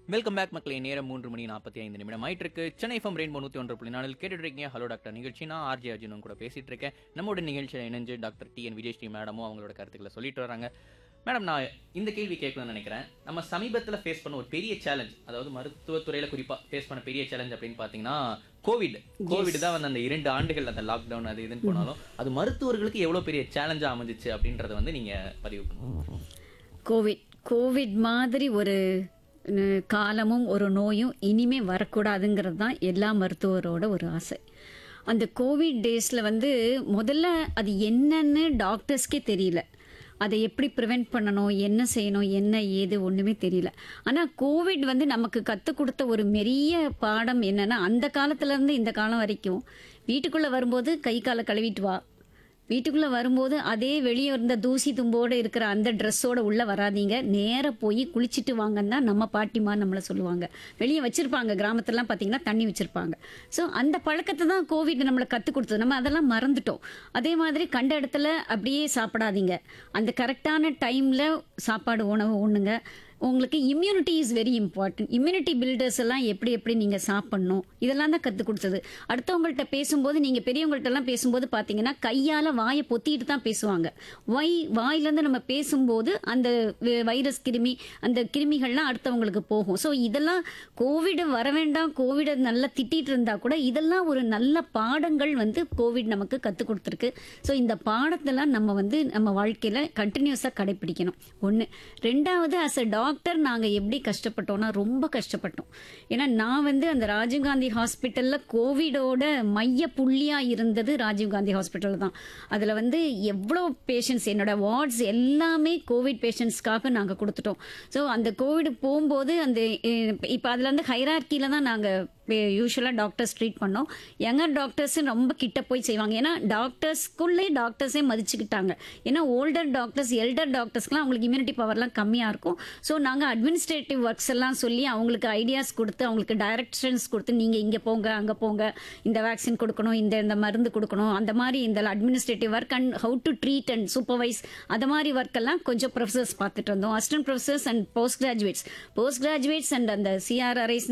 welcome back மக்களே நேரம் மூன்று மணி நாற்பத்தி ஐந்து நிமிடம் ஆயிட்டு இருக்கு சென்னை ஃபம் ரெயின்போ நூற்றி ஒன்று புள்ளி நாளில் கேட்டுட்டு இருக்கீங்க ஹலோ டாக்டர் நிகழ்ச்சி நான் ஆர்ஜே அர்ஜுனும் கூட பேசிட்டு இருக்கேன் நம்மளோட நிகழ்ச்சியில் இணைஞ்சு டாக்டர் டி என் விஜயஸ்ரீ மேடமும் அவங்களோட கருத்துக்களை சொல்லிட்டு வராங்க மேடம் நான் இந்த கேள்வி கேட்கணும்னு நினைக்கிறேன் நம்ம சமீபத்தில் ஃபேஸ் பண்ண ஒரு பெரிய சேலஞ்ச் அதாவது மருத்துவத்துறையில் குறிப்பாக ஃபேஸ் பண்ண பெரிய சேலஞ்ச் அப்படின்னு பார்த்தீங்கன்னா கோவிட் கோவிட் தான் வந்து அந்த இரண்டு ஆண்டுகள் அந்த லாக்டவுன் அது இதுன்னு போனாலும் அது மருத்துவர்களுக்கு எவ்வளோ பெரிய சேலஞ்சாக அமைஞ்சிச்சு அப்படின்றத வந்து நீங்கள் பதிவு பண்ணுங்க கோவிட் கோவிட் மாதிரி ஒரு அஹ், காலமும் ஒரு நோயும் இனிமே வரக்கூடாதுங்கிறது தான் எல்லா மருத்துவரோட ஒரு ஆசை அந்த கோவிட் டேஸில் வந்து முதல்ல அது என்னன்னு டாக்டர்ஸ்க்கே தெரியல அதை எப்படி ப்ரிவெண்ட் பண்ணணும் என்ன செய்யணும் என்ன ஏது ஒன்றுமே தெரியல ஆனால் கோவிட் வந்து நமக்கு கற்றுக் கொடுத்த ஒரு பெரிய பாடம் என்னன்னா அந்த காலத்துலேருந்து இந்த காலம் வரைக்கும் வீட்டுக்குள்ளே வரும்போது கை காலை கழுவிட்டு வா வீட்டுக்குள்ளே வரும்போது அதே வெளியே இருந்த தூசி தும்போடு இருக்கிற அந்த ட்ரெஸ்ஸோட உள்ளே வராதீங்க நேராக போய் குளிச்சுட்டு வாங்கன்னு தான் நம்ம பாட்டிமா நம்மளை சொல்லுவாங்க வெளியே வச்சுருப்பாங்க கிராமத்துலலாம் பார்த்தீங்கன்னா தண்ணி வச்சுருப்பாங்க ஸோ அந்த பழக்கத்தை தான் கோவிட் நம்மளை கற்றுக் கொடுத்தது நம்ம அதெல்லாம் மறந்துட்டோம் அதே மாதிரி கண்ட இடத்துல அப்படியே சாப்பிடாதீங்க அந்த கரெக்டான டைமில் சாப்பாடு உணவு உண்ணுங்க உங்களுக்கு immunity is very important immunity builders எல்லாம் எப்படி எப்படி நீங்கள் சாப்பிடணும் இதெல்லாம் தான் கற்றுக் கொடுத்தது அடுத்தவங்கள்ட்ட பேசும்போது நீங்கள் பெரியவங்கள்ட்ட எல்லாம் பேசும்போது பார்த்தீங்கன்னா கையால் வாயை பொத்திட்டு தான் பேசுவாங்க வாய் வாயிலேருந்து நம்ம பேசும்போது அந்த வி- வைரஸ் கிருமி அந்த கிருமிகள்லாம் அடுத்தவங்களுக்கு போகும் ஸோ இதெல்லாம் கோவிட் வர வேண்டாம் கோவிடை நல்லா திட்டிட்டு இருந்தா கூட இதெல்லாம் ஒரு நல்ல பாடங்கள் வந்து கோவிட் நமக்கு கற்றுக் கொடுத்துருக்கு ஸோ இந்த பாடத்தெல்லாம் நம்ம வந்து நம்ம வாழ்க்கையில் கண்டினியூஸாக கடைப்பிடிக்கணும் ஒன்று ரெண்டாவது அஸ் அ டாக்டர் நாங்கள் எப்படி கஷ்டப்பட்டோம்னா ரொம்ப கஷ்டப்பட்டோம் ஏன்னா நான் வந்து அந்த ராஜீவ்காந்தி ஹாஸ்பிட்டலில் கோவிடோட மைய புள்ளியாக இருந்தது ராஜீவ்காந்தி ஹாஸ்பிட்டல் தான் அதில் வந்து எவ்வளோ பேஷண்ட்ஸ் என்னோட வார்ட்ஸ் எல்லாமே கோவிட் பேஷண்ட்ஸ்க்காக நாங்கள் கொடுத்துட்டோம் ஸோ அந்த கோவிட் போகும்போது அந்த இப்போ அதில் வந்து ஹைரார்க்கியில் தான் நாங்கள் யூஸ்வலாக டாக்டர்ஸ் ட்ரீட் பண்ணோம் யங்கர் டாக்டர்ஸ் ரொம்ப கிட்ட போய் செய்வாங்க ஏன்னா டாக்டர்ஸ்க்குள்ளே டாக்டர்ஸே மதிச்சுக்கிட்டாங்க ஏன்னா ஓல்டர் டாக்டர்ஸ் எல்டர் டாக்டர்ஸ்க்குலாம் அவங்களுக்கு இம்யூனிட்டி பவர்லாம் கம்மியாக இருக்கும் ஸோ நாங்கள் அட்மினிஸ்ட்ரேட்டிவ் ஒர்க்ஸ் எல்லாம் சொல்லி அவங்களுக்கு ஐடியாஸ் கொடுத்து அவங்களுக்கு டைரக்ஷன்ஸ் கொடுத்து நீங்கள் இங்கே போங்க அங்கே போங்க இந்த வேக்சின் கொடுக்கணும் இந்த இந்த மருந்து கொடுக்கணும் அந்த மாதிரி இந்த administrative work and how to treat and supervise அந்த மாதிரி ஒர்க் எல்லாம் கொஞ்சம் ப்ரொஃபசர்ஸ் பார்த்துட்டு இருந்தோம் assistant professors and post graduates post graduates and அந்த சிஆர்ஆர்ஐஸ்